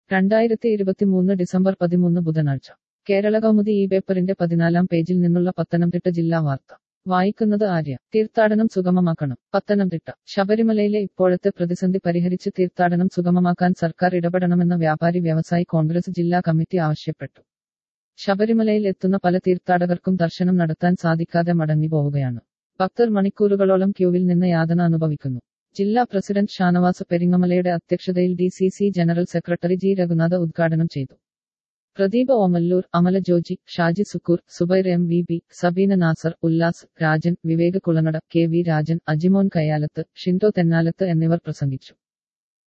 രണ്ടായിരത്തി ഇരുപത്തിമൂന്ന് ഡിസംബർ പതിമൂന്ന് ബുധനാഴ്ച കേരള കൗമുദി ഈ പേപ്പറിന്റെ പതിനാലാം പേജിൽ നിന്നുള്ള പത്തനംതിട്ട ജില്ലാ വാർത്ത വായിക്കുന്നത് ആര്യ തീർത്ഥാടനം സുഗമമാക്കണം പത്തനംതിട്ട ശബരിമലയിലെ ഇപ്പോഴത്തെ പ്രതിസന്ധി പരിഹരിച്ച് തീർത്ഥാടനം സുഗമമാക്കാൻ സർക്കാർ ഇടപെടണമെന്ന് വ്യാപാരി വ്യവസായി കോൺഗ്രസ് ജില്ലാ കമ്മിറ്റി ആവശ്യപ്പെട്ടു ശബരിമലയിൽ എത്തുന്ന പല തീർത്ഥാടകർക്കും ദർശനം നടത്താൻ സാധിക്കാതെ മടങ്ങി പോവുകയാണ് ഭക്തർ മണിക്കൂറുകളോളം ക്യൂവിൽ നിന്ന് യാതന അനുഭവിക്കുന്നു ജില്ലാ പ്രസിഡന്റ് ഷാനവാസ് പെരിങ്ങമലയുടെ അധ്യക്ഷതയിൽ D C C general secretary G Raghunath ഉദ്ഘാടനം ചെയ്തു Pradeep Omallur Amala Joji Shaji Sukkur Subair M V B Sabeena Nasar Ullas Rajan Vivek Kulanada K V Rajan Ajimon Kayyalath Shindo Thennalath എന്നിവർ പ്രസംഗിച്ചു